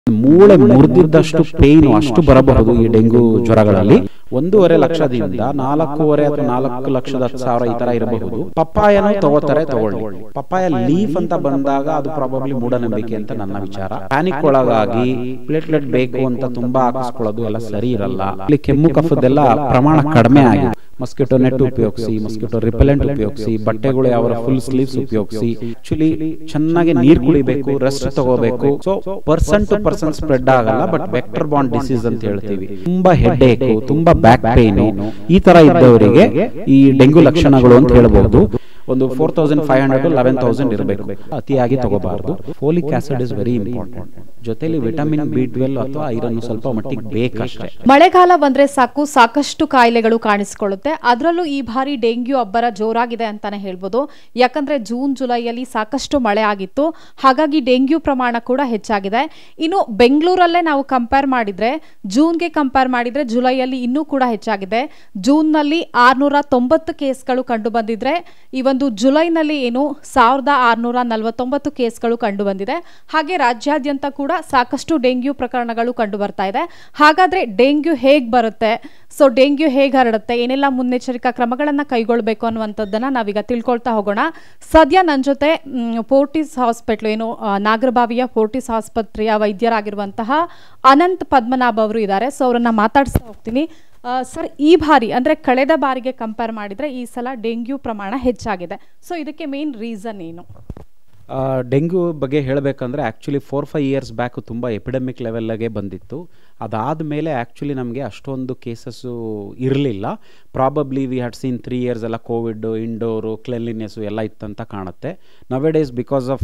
ಮೂಳೆ ಮುರಿದಿದ್ದಷ್ಟು ಪೇಯ್ನು ಅಷ್ಟು ಬರಬಹುದು ಈ ಡೆಂಗು ಜ್ವರಗಳಲ್ಲಿ ಒಂದೂವರೆ ಲಕ್ಷದಿಂದ ನಾಲ್ಕೂವರೆ ಅಥವಾ ನಾಲ್ಕು ಲಕ್ಷದ ಹತ್ತು ಸಾವಿರ ಈ ತರ ಇರಬಹುದು ಪಪ್ಪಾಯನು ತಗೋತಾರೆ ತಗೊಳ್ಳಿ ಪಪ್ಪಾಯ ಲೀಫ್ ಅಂತ ಬಂದಾಗ ಅದು ಪ್ರಾಬಬ್ಲಿ ಮೂಢನಂಬಿಕೆ ಅಂತ ನನ್ನ ವಿಚಾರ ಪ್ಯಾನಿಕ್ ಒಳಗಾಗಿ ಪ್ಲೇಟ್ಲೆಟ್ ಬೇಕು ಅಂತ ತುಂಬಾ ಹಾಕಿಸ್ಕೊಳ್ಳೋದು ಎಲ್ಲ ಸರಿ ಇರಲ್ಲ ಇಲ್ಲಿ ಕೆಮ್ಮು ಕಫದೆಲ್ಲ ಪ್ರಮಾಣ ಕಡಿಮೆ ಆಗಿದೆ ಮಸ್ಕಿಟೋ ನೆಟ್ ಉಪಯೋಗಿಸಿ ಮಸ್ಕಿಟೋ ರಿಪೆಲೆಂಟ್ ಉಪಯೋಗಿಸಿ ಬಟ್ಟೆಗಳು ಯಾವ ಫುಲ್ ಸ್ಲೀವ್ಸ್ ಉಪಯೋಗಿಸಿ ಆಕ್ಚುಲಿ ಚೆನ್ನಾಗಿ ನೀರ್ ಕುಡಿಬೇಕು ರೆಸ್ಟ್ ತಗೋಬೇಕು so person to person spread ಆಗಲ್ಲ ಬಟ್ ವೆಕ್ಟರ್ ಬಾಂಡ್ ಡಿಸೀಸ್ ಅಂತ ಹೇಳ್ತೀವಿ ತುಂಬಾ ಹೆಡ್ ಏಕು ತುಂಬಾ ಬ್ಯಾಕ್ ಪೇನ್ ಈ ತರ ಇದ್ದವರಿಗೆ ಈ ಡೆಂಗು ಲಕ್ಷಣಗಳು ಅಂತ ಹೇಳ್ಬಹುದು ಒಂದು four thousand five hundred eleven thousand ಇರಬೇಕು ಅತಿಯಾಗಿ ತಗೋಬಾರದು folic acid is very important ಜೊತೆಲಿ ವಿಟಮಿನ್ ಬಿ ಟ್ವೆಲ್ ಅಥವಾ ಐರನ್ ಸ್ವಲ್ಪ ಮಟ್ಟಿಗೆ ಬೇಕಷ್ಟೇ ಮಳೆಗಾಲ ಬಂದ್ರೆ ಸಾಕು ಸಾಕಷ್ಟು ಕಾಯಿಲೆಗಳು ಕಾಣಿಸ್ಕೊಳ್ಳುತ್ತೆ ಅದರಲ್ಲೂ ಈ ಬಾರಿ ಡೆಂಗ್ಯೂ ಅಬ್ಬರ ಜೋರಾಗಿದೆ ಅಂತಾನೆ ಹೇಳ್ಬೋದು ಯಾಕಂದ್ರೆ ಜೂನ್ ಜುಲೈಯಲ್ಲಿ ಸಾಕಷ್ಟು ಮಳೆ ಆಗಿತ್ತು ಹಾಗಾಗಿ ಡೆಂಗ್ಯೂ ಪ್ರಮಾಣ ಕೂಡ ಹೆಚ್ಚಾಗಿದೆ ಇನ್ನು ಬೆಂಗಳೂರಲ್ಲೇ ನಾವು ಕಂಪೇರ್ ಮಾಡಿದ್ರೆ ಜೂನ್ಗೆ ಕಂಪೇರ್ ಮಾಡಿದ್ರೆ ಜುಲೈಯಲ್ಲಿ ಇನ್ನೂ ಕೂಡ ಹೆಚ್ಚಾಗಿದೆ ಜೂನ್ನಲ್ಲಿ ಆರ್ನೂರ ತೊಂಬತ್ತು ಕೇಸ್ಗಳು ಕಂಡು ಬಂದಿದ್ರೆ ಈ ಒಂದು ಜುಲೈನಲ್ಲಿ ಏನು ಸಾವಿರದ ಆರ್ನೂರ ನಲವತ್ತೊಂಬತ್ತು ಕೇಸ್ಗಳು ಕಂಡು ಬಂದಿದೆ ಹಾಗೆ ರಾಜ್ಯಾದ್ಯಂತ ಕೂಡ ಸಾಕಷ್ಟು ಡೆಂಗ್ಯೂ ಪ್ರಕರಣಗಳು ಕಂಡು ಬರ್ತಾ ಇದೆ ಹಾಗಾದ್ರೆ ಡೆಂಗ್ಯೂ ಹೇಗೆ ಬರುತ್ತೆ ಸೊ ಡೆಂಗ್ಯೂ ಹೇಗೆ ಹರಡುತ್ತೆ ಏನೆಲ್ಲ ಮುನ್ನೆಚ್ಚರಿಕಾ ಕ್ರಮಗಳನ್ನು ಕೈಗೊಳ್ಳಬೇಕು ಅನ್ನುವಂಥದ್ದನ್ನ ನಾವೀಗ ತಿಳ್ಕೊಳ್ತಾ ಹೋಗೋಣ ಸದ್ಯ ನನ್ನ ಜೊತೆ ಮ್, ಫೋರ್ಟಿಸ್ ಹಾಸ್ಪಿಟ್ಲ್ ಏನು ಆ, ನಾಗರಬಾವಿಯ ಫೋರ್ಟಿಸ್ ಆಸ್ಪತ್ರೆಯ ವೈದ್ಯರಾಗಿರುವಂತಹ ಅನಂತ್ ಪದ್ಮನಾಭ್ ಅವರು ಇದ್ದಾರೆ ಸೊ ಅವರನ್ನ ಮಾತಾಡಿಸ್ತಾ ಹೋಗ್ತೀನಿ ಆ, ಸರ್ ಈ ಬಾರಿ ಅಂದ್ರೆ ಕಳೆದ ಬಾರಿಗೆ ಕಂಪೇರ್ ಮಾಡಿದ್ರೆ ಈ ಸಲ ಡೆಂಗ್ಯೂ ಪ್ರಮಾಣ ಹೆಚ್ಚಾಗಿದೆ ಸೊ ಇದಕ್ಕೆ ಮೇನ್ ರೀಸನ್ ಏನು ಆ, ಡೆಂಗ್ಯೂ ಬಗ್ಗೆ ಹೇಳಬೇಕಂದ್ರೆ actually four five years back ತುಂಬ ಎಪಿಡೆಮಿಕ್ ಲೆವೆಲ್ಲಾಗೆ ಬಂದಿತ್ತು ಅದಾದಮೇಲೆ ಆ್ಯಕ್ಚುಲಿ ನಮಗೆ ಅಷ್ಟೊಂದು ಕೇಸಸ್ಸು ಇರಲಿಲ್ಲ probably we had seen three years ಎಲ್ಲ ಕೋವಿಡ್ ಇಂಡೋರು ಕ್ಲೆನ್ಲಿನೆಸ್ಸು ಎಲ್ಲ ಇತ್ತಂತ ಕಾಣುತ್ತೆ ನವೆ ಡೇಸ್ ಬಿಕಾಸ್ ಆಫ್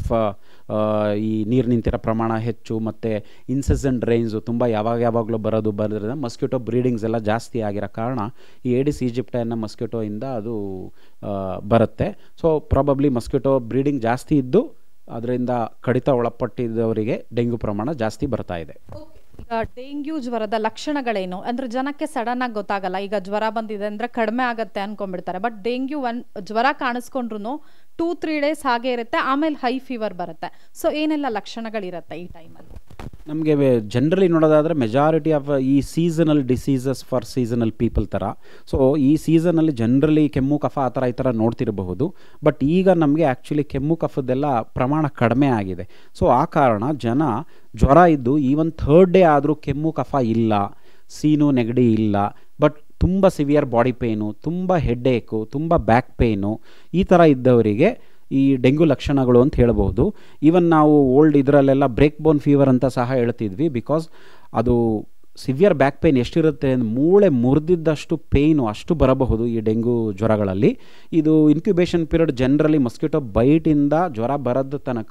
ಈ ನೀರು ನಿಂತಿರೋ ಪ್ರಮಾಣ ಹೆಚ್ಚು ಮತ್ತು ಇನ್ಸೆಸೆಂಟ್ ರೇಂಜು ತುಂಬ ಯಾವಾಗ ಯಾವಾಗಲೂ ಬರೋದು ಬರೋದ್ರಿಂದ ಮಸ್ಕಿಟೋ ಬ್ರೀಡಿಂಗ್ಸ್ ಎಲ್ಲ ಜಾಸ್ತಿ ಆಗಿರೋ ಕಾರಣ ಈ ಏಡಿಸ್ ಈಜಿಪ್ಟ ಅನ್ನೋ ಮಸ್ಕಿಟೋಯಿಂದ ಅದು ಆ, ಬರುತ್ತೆ ಸೊ ಪ್ರಾಬಬ್ಲಿ ಮಸ್ಕಿಟೋ ಬ್ರೀಡಿಂಗ್ ಜಾಸ್ತಿ ಇದ್ದು ಅದರಿಂದ ಕಡಿತ ಒಳಪಟ್ಟಿದ್ದವರಿಗೆ ಡೆಂಗ್ಯೂ ಪ್ರಮಾಣ ಜಾಸ್ತಿ ಬರ್ತಾ ಇದೆ ಈಗ ಡೆಂಗ್ಯೂ ಜ್ವರದ ಲಕ್ಷಣಗಳೇನು ಅಂದ್ರೆ ಜನಕ್ಕೆ ಸಡನ್ ಆಗಿ ಗೊತ್ತಾಗಲ್ಲ ಈಗ ಜ್ವರ ಬಂದಿದೆ ಅಂದ್ರೆ ಕಡಿಮೆ ಆಗತ್ತೆ ಅನ್ಕೊಂಡ್ಬಿಡ್ತಾರೆ ಬಟ್ ಡೆಂಗ್ಯೂ ಒನ್ ಜ್ವರ ಕಾಣಿಸ್ಕೊಂಡ್ರು ಟೂ ತ್ರೀ ಡೇಸ್ ಹಾಗೆ ಇರುತ್ತೆ ಆಮೇಲೆ ಹೈ ಫೀವರ್ ಬರುತ್ತೆ ಸೊ ಏನೆಲ್ಲ ಲಕ್ಷಣಗಳಿರುತ್ತೆ ಈ ಟೈಮಲ್ಲಿ ನಮಗೆ ಜನರಲಿ ನೋಡೋದಾದರೆ ಮೆಜಾರಿಟಿ ಆಫ್ ಈ seasonal diseases for seasonal people ಥರ ಸೊ ಈ ಸೀಸನಲ್ಲಿ ಜನರಲಿ ಕೆಮ್ಮು ಕಫ ಆ ಥರ ಈ ಥರ ನೋಡ್ತಿರಬಹುದು ಬಟ್ ಈಗ ನಮಗೆ ಆ್ಯಕ್ಚುಲಿ ಕೆಮ್ಮು ಕಫದ್ದೆಲ್ಲ ಪ್ರಮಾಣ ಕಡಿಮೆ ಆಗಿದೆ ಸೊ ಆ ಕಾರಣ ಜನ ಜ್ವರ ಇದ್ದು ಈವನ್ ಥರ್ಡ್ ಡೇ ಆದರೂ ಕೆಮ್ಮು ಕಫ ಇಲ್ಲ ಸೀನು ನೆಗಡಿ ಇಲ್ಲ ಬಟ್ ತುಂಬ ಸಿವಿಯರ್ ಬಾಡಿ ಪೇಯ್ನು ತುಂಬ ಹೆಡ್ಏಕು ತುಂಬ ಬ್ಯಾಕ್ ಪೇಯ್ನು ಈ ಥರ ಇದ್ದವರಿಗೆ ಈ ಡೆಂಗ್ಯೂ ಲಕ್ಷಣಗಳು ಅಂತ ಹೇಳ್ಬೋದು ಈವನ್ ನಾವು ಓಲ್ಡ್ ಇದರಲ್ಲೆಲ್ಲ ಬ್ರೇಕ್ ಬೋನ್ ಫೀವರ್ ಅಂತ ಸಹ ಹೇಳ್ತಿದ್ವಿ ಬಿಕಾಸ್ ಅದು ಸಿವಿಯರ್ ಬ್ಯಾಕ್ ಪೇಯ್ನ್ ಎಷ್ಟಿರುತ್ತೆ ಅಂದ್ರೆ ಮೂಳೆ ಮುರಿದಿದ್ದಷ್ಟು ಪೇಯ್ನು ಅಷ್ಟು ಬರಬಹುದು ಈ ಡೆಂಗ್ಯೂ ಜ್ವರಗಳಲ್ಲಿ ಇದು ಇನ್ಕ್ಯುಬೇಷನ್ ಪೀರಿಯಡ್ ಜನರಲಿ ಮಸ್ಕಿಟೋ ಬೈಟಿಂದ ಜ್ವರ ಬರದ ತನಕ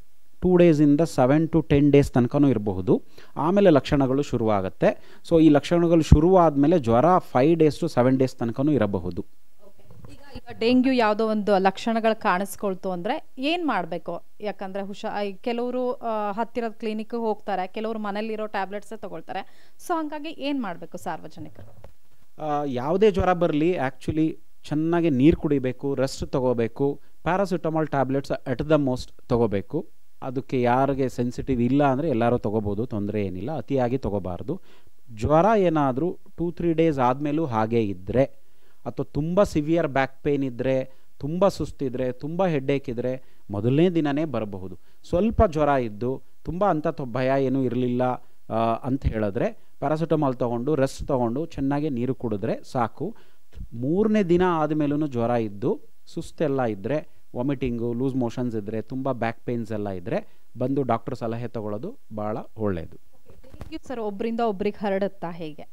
ಟೂ ಡೇಸಿಂದ ಸೆವೆನ್ ಟು ಟೆನ್ ಡೇಸ್ ತನಕನೂ ಇರಬಹುದು ಆಮೇಲೆ ಲಕ್ಷಣಗಳು ಶುರುವಾಗುತ್ತೆ ಸೊ ಈ ಲಕ್ಷಣಗಳು ಶುರುವಾದಮೇಲೆ ಜ್ವರ five days to seven days ತನಕನೂ ಇರಬಹುದು ಈಗ ಈಗ ಡೆಂಗ್ಯೂ ಯಾವುದೋ ಒಂದು ಲಕ್ಷಣಗಳು ಕಾಣಿಸ್ಕೊಳ್ತು ಅಂದ್ರೆ ಏನ್ ಮಾಡಬೇಕು ಯಾಕಂದ್ರೆ ಹುಷಾ ಈ ಕೆಲವರು ಆ, ಹತ್ತಿರದ ಕ್ಲಿನಿಕ್ ಹೋಗ್ತಾರೆ ಕೆಲವರು ಮನೇಲಿರೋ ಟ್ಯಾಬ್ಲೆಟ್ಸ್ ತಗೊಳ್ತಾರೆ ಸೊ ಹಂಗಾಗಿ ಏನ್ ಮಾಡಬೇಕು ಸಾರ್ವಜನಿಕರು ಆ, ಯಾವುದೇ ಜ್ವರ ಬರಲಿ ಆ್ಯಕ್ಚುಲಿ ಚೆನ್ನಾಗಿ ನೀರು ಕುಡಿಬೇಕು ರೆಸ್ಟ್ ತಗೋಬೇಕು paracetamol tablets at the most ತಗೋಬೇಕು ಅದಕ್ಕೆ ಯಾರಿಗೆ ಸೆನ್ಸಿಟಿವ್ ಇಲ್ಲ ಅಂದರೆ ಎಲ್ಲರೂ ತೊಗೋಬೋದು ತೊಂದರೆ ಏನಿಲ್ಲ ಅತಿಯಾಗಿ ತೊಗೋಬಾರ್ದು ಜ್ವರ ಏನಾದರೂ ಟೂ ತ್ರೀ ಡೇಸ್ ಆದಮೇಲೂ ಹಾಗೇ ಇದ್ದರೆ ಅಥವಾ ತುಂಬ ಸಿವಿಯರ್ ಬ್ಯಾಕ್ ಪೇಯ್ನ್ ಇದ್ದರೆ ತುಂಬ ಸುಸ್ತಿದ್ರೆ ತುಂಬ ಹೆಡ್ಡೇಕ್ ಇದ್ದರೆ ಮೊದಲನೇ ದಿನವೇ ಬರಬಹುದು ಸ್ವಲ್ಪ ಜ್ವರ ಇದ್ದು ತುಂಬ ಅಂಥ ತೊ- ಭಯ ಏನೂ ಇರಲಿಲ್ಲ ಅಂತ ಹೇಳಿದ್ರೆ ಪ್ಯಾರಾಸಿಟಮಾಲ್ ತೊಗೊಂಡು ರೆಸ್ಟ್ ತೊಗೊಂಡು ಚೆನ್ನಾಗಿ ನೀರು ಕುಡಿದ್ರೆ ಸಾಕು ಮೂರನೇ ದಿನ ಆದಮೇಲೂ ಜ್ವರ ಇದ್ದು ಸುಸ್ತೆಲ್ಲ ಇದ್ದರೆ ವಾಮಿಟಿಂಗು ಲೂಸ್ ಮೋಷನ್ಸ್ ಇದ್ದರೆ ತುಂಬ ಬ್ಯಾಕ್ ಪೇನ್ಸ್ ಎಲ್ಲ ಇದ್ದರೆ ಬಂದು ಡಾಕ್ಟರ್ ಸಲಹೆ ತಗೊಳ್ಳೋದು ಭಾಳ ಒಳ್ಳೆಯದು ಡೆಂಗ್ಯೂ ಸರ್ ಒಬ್ರಿಂದ ಒಬ್ರಿಗೆ ಹರಡುತ್ತಾ ಹೇಗೆ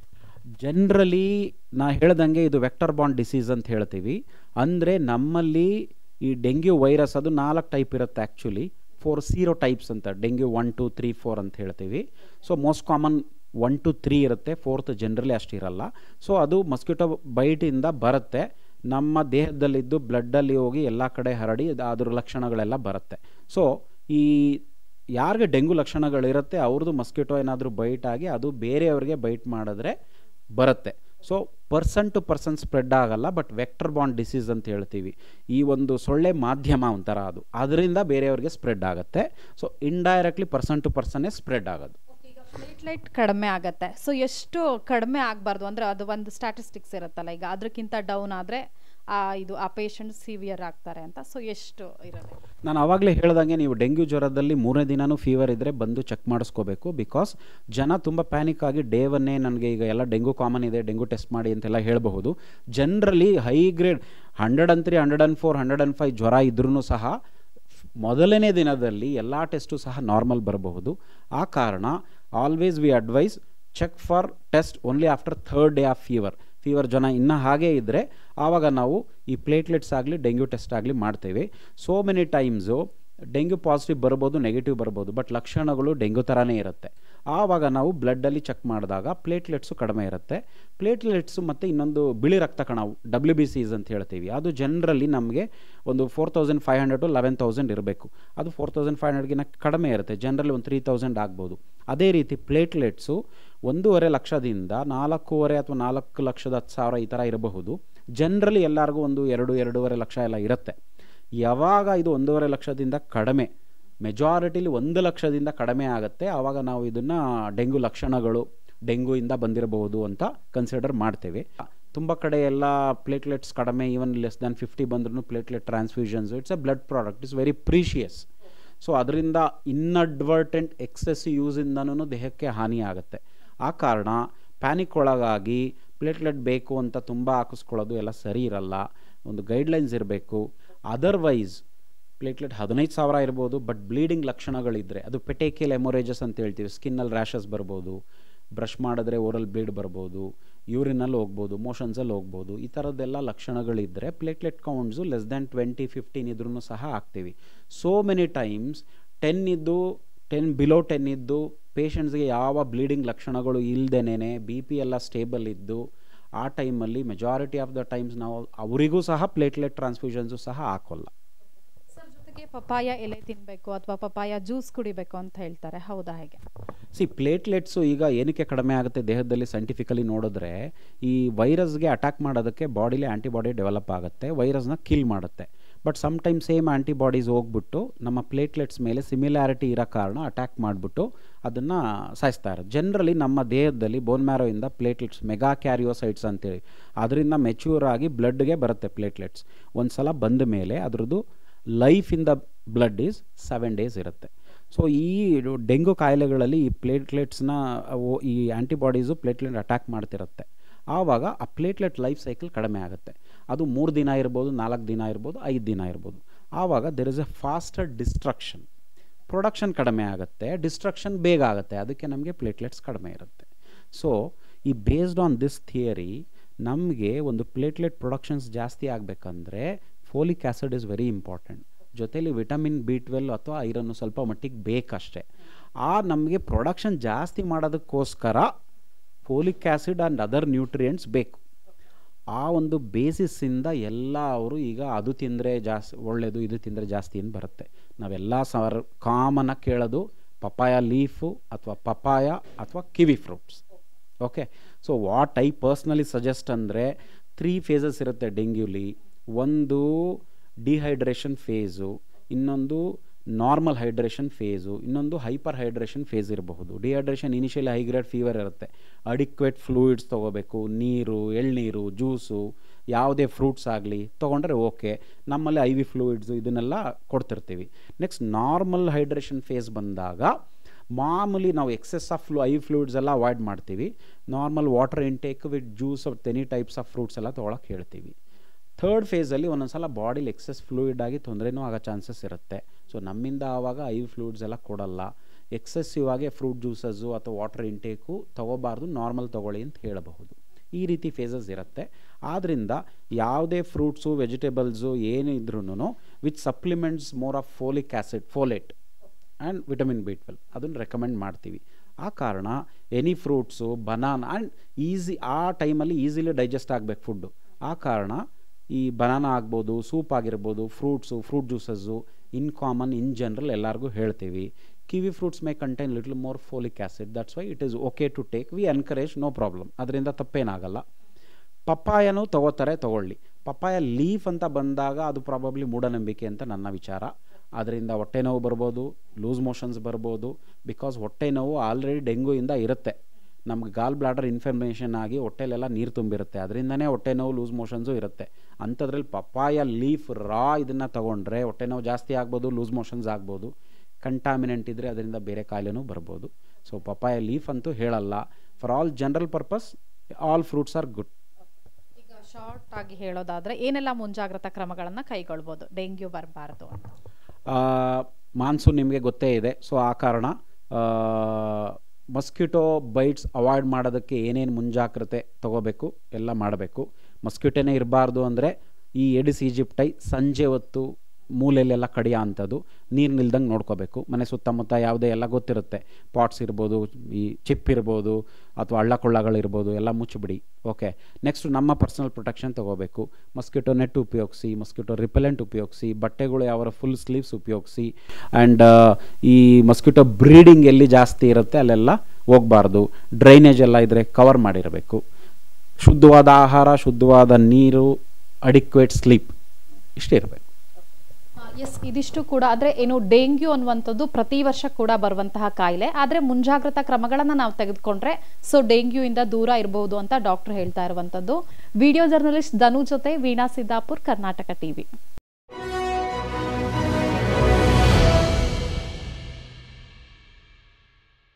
ಜನರಲಿ ನಾ ಹೇಳ್ದಂಗೆ ಇದು ವೆಕ್ಟರ್ ಬಾಂಡ್ ಡಿಸೀಸ್ ಅಂತ ಹೇಳ್ತೀವಿ ಅಂದರೆ ನಮ್ಮಲ್ಲಿ ಈ ಡೆಂಗ್ಯೂ ವೈರಸ್ ಅದು ನಾಲ್ಕು ಟೈಪ್ ಇರುತ್ತೆ ಆ್ಯಕ್ಚುಲಿ ಫೋರ್ ಸೀರೋ ಟೈಪ್ಸ್ ಅಂತ dengue one two three four ಅಂತ ಹೇಳ್ತೀವಿ so most common one two three ಇರುತ್ತೆ ಫೋರ್ತ್ ಜನರಲಿ ಅಷ್ಟಿರಲ್ಲ ಸೊ ಅದು ಮಸ್ಕಿಟೋ ಬೈಟಿಂದ ಬರುತ್ತೆ ನಮ್ಮ ದೇಹದಲ್ಲಿದ್ದು ಬ್ಲಡ್ಡಲ್ಲಿ ಹೋಗಿ ಎಲ್ಲ ಕಡೆ ಹರಡಿ ಅದ್- ಅದ್ರ ಲಕ್ಷಣಗಳೆಲ್ಲ ಬರುತ್ತೆ ಸೊ ಈ ಯಾರಿಗೆ ಡೆಂಗು ಲಕ್ಷಣಗಳಿರುತ್ತೆ ಅವ್ರದ್ದು ಮಸ್ಕಿಟೋ ಏನಾದರೂ ಬೈಟ್ ಆಗಿ ಅದು ಬೇರೆಯವ್ರಿಗೆ ಬೈಟ್ ಮಾಡಿದ್ರೆ ಬರುತ್ತೆ so person to person spread ಆಗಲ್ಲ ಬಟ್ ವೆಕ್ಟರ್ ಬಾಂಡ್ ಡಿಸೀಸ್ ಅಂತ ಹೇಳ್ತೀವಿ ಈ ಒಂದು ಸೊಳ್ಳೆ ಮಾಧ್ಯಮ ಒಂಥರ ಅದು ಅದರಿಂದ ಬೇರೆಯವ್ರಿಗೆ ಸ್ಪ್ರೆಡ್ ಆಗುತ್ತೆ ಸೊ ಇಂಡೈರೆಕ್ಟ್ಲಿ ಪರ್ಸನ್ ಟು ಪರ್ಸನ್ನೇ ಸ್ಪ್ರೆಡ್ ಆಗೋದು ಪ್ಲೇಟ್ಲೆಟ್ ಕಡಿಮೆ ಆಗತ್ತೆ ಸೊ ಎಷ್ಟು ಕಡಿಮೆ ಆಗಬಾರ್ದು ಅಂದ್ರೆ ಅದು ಒಂದು ಸ್ಟ್ಯಾಟಿಸ್ಟಿಕ್ಸ್ ಇರುತ್ತಲ್ಲ ಈಗ ಅದಕ್ಕಿಂತ ಡೌನ್ ಆದರೆ ಆ ಇದು ಆ ಪೇಷಂಟ್ ಸಿವಿಯರ್ ಆಗ್ತಾರೆ ಅಂತ ಸೊ ಎಷ್ಟು ಇರೋದು ನಾನು ಆವಾಗಲೇ ಹೇಳ್ದಂಗೆ ನೀವು ಡೆಂಗ್ಯೂ ಜ್ವರದಲ್ಲಿ ಮೂರನೇ ದಿನನೂ ಫೀವರ್ ಇದ್ದರೆ ಬಂದು ಚೆಕ್ ಮಾಡಿಸ್ಕೋಬೇಕು ಬಿಕಾಸ್ ಜನ ತುಂಬ ಪ್ಯಾನಿಕ್ ಆಗಿ ಡೇ ಒನ್ನೇ ನನಗೆ ಈಗ ಎಲ್ಲ ಡೆಂಗು ಕಾಮನ್ ಇದೆ ಡೆಂಗು ಟೆಸ್ಟ್ ಮಾಡಿ ಅಂತೆಲ್ಲ ಹೇಳಬಹುದು generally high grade hundred and three hundred and four hundred and five ಜ್ವರ ಇದ್ರೂ ಸಹ ಮೊದಲನೇ ದಿನದಲ್ಲಿ ಎಲ್ಲ ಟೆಸ್ಟು ಸಹ ನಾರ್ಮಲ್ ಬರಬಹುದು ಆ ಕಾರಣ always we advise check for test only after third day of fever fever ಜನ ಇನ್ನೂ ಹಾಗೇ ಇದ್ದರೆ ಆವಾಗ ನಾವು ಈ ಪ್ಲೇಟ್ಲೆಟ್ಸ್ ಆಗಲಿ ಡೆಂಗ್ಯೂ ಟೆಸ್ಟ್ ಆಗಲಿ ಮಾಡ್ತೇವೆ so many times dengue positive ಬರ್ಬೋದು ನೆಗೆಟಿವ್ ಬರ್ಬೋದು ಬಟ್ ಲಕ್ಷಣಗಳು ಡೆಂಗ್ಯೂ ಥರನೇ ಇರುತ್ತೆ ಆವಾಗ ನಾವು ಬ್ಲಡ್ಡಲ್ಲಿ ಚೆಕ್ ಮಾಡಿದಾಗ ಪ್ಲೇಟ್ಲೆಟ್ಸು ಕಡಿಮೆ ಇರುತ್ತೆ ಪ್ಲೇಟ್ಲೆಟ್ಸು ಮತ್ತು ಇನ್ನೊಂದು ಬಿಳಿ ರಕ್ತ ಕಣವು ಡಬ್ಲ್ಯೂ ಬಿ ಸಿಸ್ ಅಂತ ಹೇಳ್ತೀವಿ ಅದು ಜನರಲಿ ನಮಗೆ ಒಂದು four thousand five hundred to eleven thousand ಇರಬೇಕು ಅದು ಫೋರ್ ತೌಸಂಡ್ ಫೈವ್ ಹಂಡ್ರೆಡ್ಗಿನ ಕಡಿಮೆ ಇರುತ್ತೆ ಜನರಲಿ ಒಂದು ತ್ರೀ ತೌಸಂಡ್ ಆಗ್ಬೋದು ಅದೇ ರೀತಿ ಪ್ಲೇಟ್ಲೆಟ್ಸು ಒಂದೂವರೆ ಲಕ್ಷದಿಂದ ನಾಲ್ಕೂವರೆ ಅಥವಾ ನಾಲ್ಕು ಲಕ್ಷದ ಹತ್ತು ಸಾವಿರ ಈ ಥರ ಇರಬಹುದು ಜನರಲಿ ಎಲ್ಲರಿಗೂ ಒಂದು ಎರಡು ಎರಡೂವರೆ ಲಕ್ಷ ಎಲ್ಲ ಇರುತ್ತೆ ಯಾವಾಗ ಇದು ಒಂದೂವರೆ ಲಕ್ಷದಿಂದ ಕಡಿಮೆ ಮೆಜಾರಿಟಿಲಿ ಒಂದು ಲಕ್ಷದಿಂದ ಕಡಿಮೆ ಆಗುತ್ತೆ ಆವಾಗ ನಾವು ಇದನ್ನು ಡೆಂಗು ಲಕ್ಷಣಗಳು ಡೆಂಗುಯಿಂದ ಬಂದಿರಬಹುದು ಅಂತ ಕನ್ಸಿಡರ್ ಮಾಡ್ತೇವೆ ತುಂಬ ಕಡೆ ಎಲ್ಲ ಪ್ಲೇಟ್ಲೆಟ್ಸ್ ಕಡಿಮೆ ಈವನ್ ಲೆಸ್ ದ್ಯಾನ್ ಫಿಫ್ಟಿ ಬಂದ್ರೂ platelet transfusions it's a blood product it's very precious so ಅದರಿಂದ ಇನ್ಅಡ್ವರ್ಟೆಂಟ್ ಎಕ್ಸೆಸ್ ಯೂಸಿಂದನೂ ದೇಹಕ್ಕೆ ಹಾನಿ ಆಗುತ್ತೆ ಆ ಕಾರಣ ಪ್ಯಾನಿಕ್ ಒಳಗಾಗಿ ಪ್ಲೇಟ್ಲೆಟ್ ಬೇಕು ಅಂತ ತುಂಬ ಹಾಕಿಸ್ಕೊಳ್ಳೋದು ಎಲ್ಲ ಸರಿ ಇರಲ್ಲ ಒಂದು ಗೈಡ್ಲೈನ್ಸ್ ಇರಬೇಕು ಅದರ್ವೈಸ್ ಪ್ಲೇಟ್ಲೆಟ್ ಹದಿನೈದು ಸಾವಿರ ಇರ್ಬೋದು ಬಟ್ ಬ್ಲೀಡಿಂಗ್ ಲಕ್ಷಣಗಳಿದ್ದರೆ ಅದು ಪೆಟೇಕಿಯಲ್ ಎಮೊರೇಜಸ್ ಅಂತ ಹೇಳ್ತೀವಿ ಸ್ಕಿನ್ನಲ್ಲಿ ರ್ಯಾಷಸ್ ಬರ್ಬೋದು ಬ್ರಷ್ ಮಾಡಿದ್ರೆ ಓರಲ್ ಬ್ಲೀಡ್ ಬರ್ಬೋದು ಯೂರಿನಲ್ಲಿ ಹೋಗ್ಬೋದು ಮೋಷನ್ಸಲ್ಲಿ ಹೋಗ್ಬೋದು ಈ ಥರದ್ದೆಲ್ಲ ಲಕ್ಷಣಗಳಿದ್ದರೆ platelet counts less than twenty fifteen ಇದ್ರೂ ಸಹ ಹಾಕ್ತೀವಿ ಸೋ ಮೆನಿ ಟೈಮ್ಸ್ ಟೆನ್ ಇದ್ದು ಟೆನ್ ಬಿಲೋ ಟೆನ್ ಇದ್ದು ಪೇಷಂಟ್ಸ್ಗೆ ಯಾವ ಬ್ಲೀಡಿಂಗ್ ಲಕ್ಷಣಗಳು ಇಲ್ಲದೇನೆ ಬಿ ಪಿ ಎಲ್ಲ ಸ್ಟೇಬಲ್ ಇದ್ದು ಆ ಟೈಮಲ್ಲಿ ಮೆಜಾರಿಟಿ ಆಫ್ ದ ಟೈಮ್ಸ್ ನಾವು ಅವರಿಗೂ ಸಹ ಪ್ಲೇಟ್ಲೆಟ್ ಟ್ರಾನ್ಸ್ಫ್ಯೂಷನ್ಸು ಸಹ ಹಾಕೋಲ್ಲ ಸರ್ ಜೊತೆಗೆ ಪಪಾಯ ಎಲೆ ತಿನ್ನಬೇಕು ಅಥವಾ ಪಪಾಯ ಜ್ಯೂಸ್ ಕುಡಿಬೇಕು ಅಂತ ಹೇಳ್ತಾರೆ ಹೌದಾ ಹೇಗೆ ಸಿ ಪ್ಲೇಟ್ಲೆಟ್ಸು ಈಗ ಏನಕ್ಕೆ ಕಡಿಮೆ ಆಗುತ್ತೆ ದೇಹದಲ್ಲಿ ಸೈಂಟಿಫಿಕಲಿ ನೋಡಿದ್ರೆ ಈ ವೈರಸ್ಗೆ ಅಟ್ಯಾಕ್ ಮಾಡೋದಕ್ಕೆ ಬಾಡಿಲಿ ಆ್ಯಂಟಿಬಾಡಿ ಡೆವಲಪ್ ಆಗುತ್ತೆ ವೈರಸ್ನ ಕಿಲ್ ಮಾಡುತ್ತೆ ಬಟ್ ಸಮ್ಟೈಮ್ ಸೇಮ್ ಆ್ಯಂಟಿಬಾಡೀಸ್ ಹೋಗ್ಬಿಟ್ಟು ನಮ್ಮ ಪ್ಲೇಟ್ಲೆಟ್ಸ್ ಮೇಲೆ ಸಿಮಿಲ್ಯಾರಿಟಿ ಇರೋ ಕಾರಣ ಅಟ್ಯಾಕ್ ಮಾಡಿಬಿಟ್ಟು ಅದನ್ನು ಸಾಯಿಸ್ತಾ ಇರೋದು ಜನರಲಿ ನಮ್ಮ ದೇಹದಲ್ಲಿ ಬೋನ್ ಮ್ಯಾರೋಯಿಂದ ಪ್ಲೇಟ್ಲೆಟ್ಸ್ ಮೆಗಾ ಕ್ಯಾರಿಯೋಸೈಟ್ಸ್ ಅಂತೇಳಿ ಅದರಿಂದ ಮೆಚ್ಯೂರ್ ಆಗಿ ಬ್ಲಡ್ಗೆ ಬರುತ್ತೆ ಪ್ಲೇಟ್ಲೆಟ್ಸ್ ಒಂದು ಸಲ ಬಂದ ಮೇಲೆ ಅದ್ರದ್ದು life in the blood is seven days ಇರುತ್ತೆ ಸೊ ಈ ಡೆಂಗು ಕಾಯಿಲೆಗಳಲ್ಲಿ ಈ ಪ್ಲೇಟ್ಲೆಟ್ಸ್ನ ಈ ಆ್ಯಂಟಿಬಾಡೀಸು ಪ್ಲೇಟ್ಲೆಟ್ ಅಟ್ಯಾಕ್ ಮಾಡ್ತಿರುತ್ತೆ ಆವಾಗ ಆ ಪ್ಲೇಟ್ಲೆಟ್ ಲೈಫ್ ಸೈಕಲ್ ಕಡಿಮೆ ಆಗುತ್ತೆ ಅದು ಮೂರು ದಿನ ಇರ್ಬೋದು ನಾಲ್ಕು ದಿನ ಇರ್ಬೋದು ಐದು ದಿನ ಇರ್ಬೋದು ಆವಾಗ there is a faster destruction production ಕಡಿಮೆ ಆಗುತ್ತೆ ಡಿಸ್ಟ್ರಕ್ಷನ್ ಬೇಗ ಆಗುತ್ತೆ ಅದಕ್ಕೆ ನಮಗೆ ಪ್ಲೇಟ್ಲೆಟ್ಸ್ ಕಡಿಮೆ ಇರುತ್ತೆ ಸೊ ಈ ಬೇಸ್ಡ್ ಆನ್ ದಿಸ್ ಥಿಯರಿ ನಮಗೆ ಒಂದು ಪ್ಲೇಟ್ಲೆಟ್ ಪ್ರೊಡಕ್ಷನ್ಸ್ ಜಾಸ್ತಿ ಆಗಬೇಕಂದ್ರೆ folic acid is very important ಜೊತೆಲಿ ವಿಟಮಿನ್ ಬಿ ಟ್ವೆಲ್ ಅಥವಾ ಐರನ್ನು ಸ್ವಲ್ಪ ಮಟ್ಟಿಗೆ ಬೇಕಷ್ಟೇ ಆ ನಮಗೆ ಪ್ರೊಡಕ್ಷನ್ ಜಾಸ್ತಿ ಮಾಡೋದಕ್ಕೋಸ್ಕರ folic acid and other nutrients ಬೇಕು ಆ ಒಂದು ಬೇಸಿಸ್ಸಿಂದ ಎಲ್ಲ ಅವರು ಈಗ ಅದು ತಿಂದರೆ ಜಾಸ್ತಿ ಒಳ್ಳೆಯದು ಇದು ತಿಂದರೆ ಜಾಸ್ತಿ ಅಂತ ಬರುತ್ತೆ ನಾವೆಲ್ಲ ಸರ್ ಕಾಮನಾಗಿ ಕೇಳೋದು ಪಪಾಯ ಲೀಫು ಅಥವಾ ಪಪಾಯ ಅಥವಾ kiwi fruits okay so what I personally suggest ಅಂದರೆ ತ್ರೀ ಫೇಸಸ್ ಇರುತ್ತೆ ಡೆಂಗ್ಯೂಲಿ ಒಂದು ಡಿಹೈಡ್ರೇಷನ್ ಫೇಸು ಇನ್ನೊಂದು ನಾರ್ಮಲ್ ಹೈಡ್ರೇಷನ್ ಫೇಸು ಇನ್ನೊಂದು ಹೈಪರ್ ಹೈಡ್ರೇಷನ್ ಫೇಸ್ ಇರಬಹುದು ಡಿಹೈಡ್ರೇಷನ್ ಇನಿಷಿಯಲಿ ಹೈಗ್ರೇಡ್ ಫೀವರ್ ಇರುತ್ತೆ ಅಡಿಕ್ವೇಟ್ ಫ್ಲೂಯಿಡ್ಸ್ ತೊಗೋಬೇಕು ನೀರು ಎಳ್ನೀರು ಜ್ಯೂಸು ಯಾವುದೇ ಫ್ರೂಟ್ಸ್ ಆಗಲಿ ತೊಗೊಂಡ್ರೆ ಓಕೆ ನಮ್ಮಲ್ಲಿ ಐ ವಿ ಫ್ಲೂಯಿಡ್ಸು ಇದನ್ನೆಲ್ಲ ಕೊಡ್ತಿರ್ತೀವಿ ನೆಕ್ಸ್ಟ್ ನಾರ್ಮಲ್ ಹೈಡ್ರೇಷನ್ ಫೇಸ್ ಬಂದಾಗ ಮಾಮೂಲಿ ನಾವು excess of flu I fluids ಎಲ್ಲ ಅವಾಯ್ಡ್ ಮಾಡ್ತೀವಿ normal water intake with juice of any types of fruits ಎಲ್ಲ ತೊಗೊಳಕ್ಕೆ ಹೇಳ್ತೀವಿ ಥರ್ಡ್ ಫೇಸಲ್ಲಿ ಒಂದೊಂದು ಸಲ ಬಾಡಿಲಿ ಎಕ್ಸೆಸ್ ಫ್ಲೂಯಿಡ್ ಆಗಿ ತೊಂದರೆನೂ ಆಗೋ ಚಾನ್ಸಸ್ ಇರುತ್ತೆ ಸೊ ನಮ್ಮಿಂದ ಆವಾಗ ಐ ಫ್ಲೂಯಿಡ್ಸ್ ಎಲ್ಲ ಕೊಡಲ್ಲ ಎಕ್ಸೆಸಿವ್ ಆಗಿ ಫ್ರೂಟ್ ಜ್ಯೂಸಸ್ಸು ಅಥವಾ ವಾಟರ್ ಇಂಟೇಕು ತೊಗೋಬಾರ್ದು ನಾರ್ಮಲ್ ತೊಗೊಳ್ಳಿ ಅಂತ ಹೇಳಬಹುದು ಈ ರೀತಿ ಫೇಸಸ್ ಇರುತ್ತೆ ಆದ್ದರಿಂದ ಯಾವುದೇ ಫ್ರೂಟ್ಸು ವೆಜಿಟೇಬಲ್ಸು ಏನು ಇದ್ರೂ with supplements more of folic acid folate and vitamin B twelve ಅದನ್ನು ರೆಕಮೆಂಡ್ ಮಾಡ್ತೀವಿ ಆ ಕಾರಣ any fruits banana and easy ಆ ಟೈಮಲ್ಲಿ ಈಸಿಲಿ ಡೈಜೆಸ್ಟ್ ಆಗಬೇಕು ಫುಡ್ಡು ಆ ಕಾರಣ ಈ ಬನಾನಾ ಆಗ್ಬೋದು ಸೂಪ್ ಆಗಿರ್ಬೋದು fruits fruit juices in common in general ಎಲ್ಲರಿಗೂ ಹೇಳ್ತೀವಿ kiwi fruits may contain little more folic acid that's why it is okay to take we encourage no problem ಅದರಿಂದ ತಪ್ಪೇನಾಗಲ್ಲ ಪಪ್ಪಾಯನೂ ತಗೋತಾರೆ ತಗೊಳ್ಳಿ ಪಪ್ಪಾಯ ಲೀಫ್ ಅಂತ ಬಂದಾಗ ಅದು ಪ್ರಾಬಬ್ಲಿ ಮೂಢನಂಬಿಕೆ ಅಂತ ನನ್ನ ವಿಚಾರ ಅದರಿಂದ ಹೊಟ್ಟೆ ನೋವು ಬರ್ಬೋದು ಲೂಸ್ ಮೋಷನ್ಸ್ ಬರ್ಬೋದು ಬಿಕಾಸ್ ಹೊಟ್ಟೆ ನೋವು ಆಲ್ರೆಡಿ ಡೆಂಗ್ಯೂಯಿಂದ ಇರುತ್ತೆ ನಮ್ಗೆ ಗಾಲ್ ಬ್ಲಾಡರ್ ಇನ್ಫಾರ್ಮೇಷನ್ ಆಗಿ ಹೊಟ್ಟೆಲೆಲ್ಲ ನೀರು ತುಂಬಿರುತ್ತೆ ಅದರಿಂದನೇ ಹೊಟ್ಟೆ ನೋವು ಲೂಸ್ ಮೋಷನ್ಸು ಇರುತ್ತೆ ಅಂಥದ್ರಲ್ಲಿ ಪಪ್ಪಾಯ ಲೀಫ್ ರಾ ಇದನ್ನು ತಗೊಂಡ್ರೆ ಹೊಟ್ಟೆ ನೋವು ಜಾಸ್ತಿ ಆಗ್ಬೋದು ಲೂಸ್ ಮೋಷನ್ಸ್ ಆಗ್ಬೋದು ಕಂಟಾಮಿನೆಂಟ್ ಇದ್ದರೆ ಅದರಿಂದ ಬೇರೆ ಕಾಯಿಲೆನೂ ಬರ್ಬೋದು ಸೊ ಪಪ್ಪಾಯ ಲೀಫ್ ಅಂತೂ ಹೇಳಲ್ಲ for all general purpose all fruits are good ಈಗ ಶಾರ್ಟ್ ಆಗಿ ಹೇಳೋದಾದ್ರೆ ಏನೆಲ್ಲ ಮುಂಜಾಗ್ರತಾ ಕ್ರಮಗಳನ್ನ ಕೈಗೊಳ್ಬೋದು ಡೆಂಗ್ಯೂ ಬರಬಾರ್ದು ಅಂತ ಮಾನ್ಸೂನ್ ನಿಮಗೆ ಗೊತ್ತೇ ಇದೆ ಸೊ ಆ ಕಾರಣ ಮಸ್ಕಿಟೋ ಬೈಟ್ಸ್ ಅವಾಯ್ಡ್ ಮಾಡೋದಕ್ಕೆ ಏನೇನು ಮುಂಜಾಗ್ರತೆ ತಗೋಬೇಕು ಎಲ್ಲ ಮಾಡಬೇಕು ಮಸ್ಕಿಟೋನೇ ಇರಬಾರ್ದು ಅಂದರೆ ಈ ಎಡಿಸ್ ಈಜಿಪ್ಟೈ ಸಂಜೆ ಹೊತ್ತು ಮೂಲೆಯಲ್ಲೆಲ್ಲ ಕಡಿಯೋ ಅಂಥದ್ದು ನೀರು ನಿಲ್ದಂಗೆ ನೋಡ್ಕೋಬೇಕು ಮನೆ ಸುತ್ತಮುತ್ತ ಯಾವುದೇ ಎಲ್ಲ ಗೊತ್ತಿರುತ್ತೆ ಪಾಟ್ಸ್ ಇರ್ಬೋದು ಈ ಚಿಪ್ ಇರ್ಬೋದು ಅಥವಾ ಹಳ್ಳ ಕೊಳ್ಳಗಳಿರ್ಬೋದು ಎಲ್ಲ ಮುಚ್ಚಿಬಿಡಿ ಓಕೆ ನೆಕ್ಸ್ಟ್ ನಮ್ಮ ಪರ್ಸನಲ್ ಪ್ರೊಟೆಕ್ಷನ್ ತೊಗೋಬೇಕು ಮಸ್ಕಿಟೋ ನೆಟ್ ಉಪಯೋಗಿಸಿ ಮಸ್ಕಿಟೋ ರಿಪೆಲೆಂಟ್ ಉಪಯೋಗಿಸಿ ಬಟ್ಟೆಗಳು ಯಾವ ಫುಲ್ ಸ್ಲೀವ್ಸ್ ಉಪಯೋಗಿಸಿ ಆ್ಯಂಡ್ ಈ ಮಸ್ಕಿಟೋ ಬ್ರೀಡಿಂಗ್ ಎಲ್ಲಿ ಜಾಸ್ತಿ ಇರುತ್ತೆ ಅಲ್ಲೆಲ್ಲ ಹೋಗಬಾರ್ದು ಡ್ರೈನೇಜ್ ಎಲ್ಲ ಇದ್ದರೆ ಕವರ್ ಮಾಡಿರಬೇಕು ಶುದ್ಧವಾದ ಆಹಾರ ಶುದ್ಧವಾದ ನೀರು ಅಡಿಕ್ವೇಟ್ ಸ್ಲೀಪ್ ಇಷ್ಟೇ ಇರಬೇಕು ಎಸ್ ಇದಿಷ್ಟು ಕೂಡ ಆದ್ರೆ ಏನು ಡೆಂಗ್ಯೂ ಅನ್ನುವಂಥದ್ದು ಪ್ರತಿ ವರ್ಷ ಕೂಡ ಬರುವಂತಹ ಕಾಯಿಲೆ ಆದ್ರೆ ಮುಂಜಾಗ್ರತಾ ಕ್ರಮಗಳನ್ನ ನಾವು ತೆಗೆದುಕೊಂಡ್ರೆ ಸೊ ಡೆಂಗ್ಯೂ ಇಂದ ದೂರ ಇರಬಹುದು ಅಂತ ಡಾಕ್ಟರ್ ಹೇಳ್ತಾ ಇರುವಂತದ್ದು ವಿಡಿಯೋ ಜರ್ನಲಿಸ್ಟ್ ಧನು ಜೊತೆ ವೀಣಾ ಸಿದ್ದಾಪುರ್ ಕರ್ನಾಟಕ ಟಿವಿ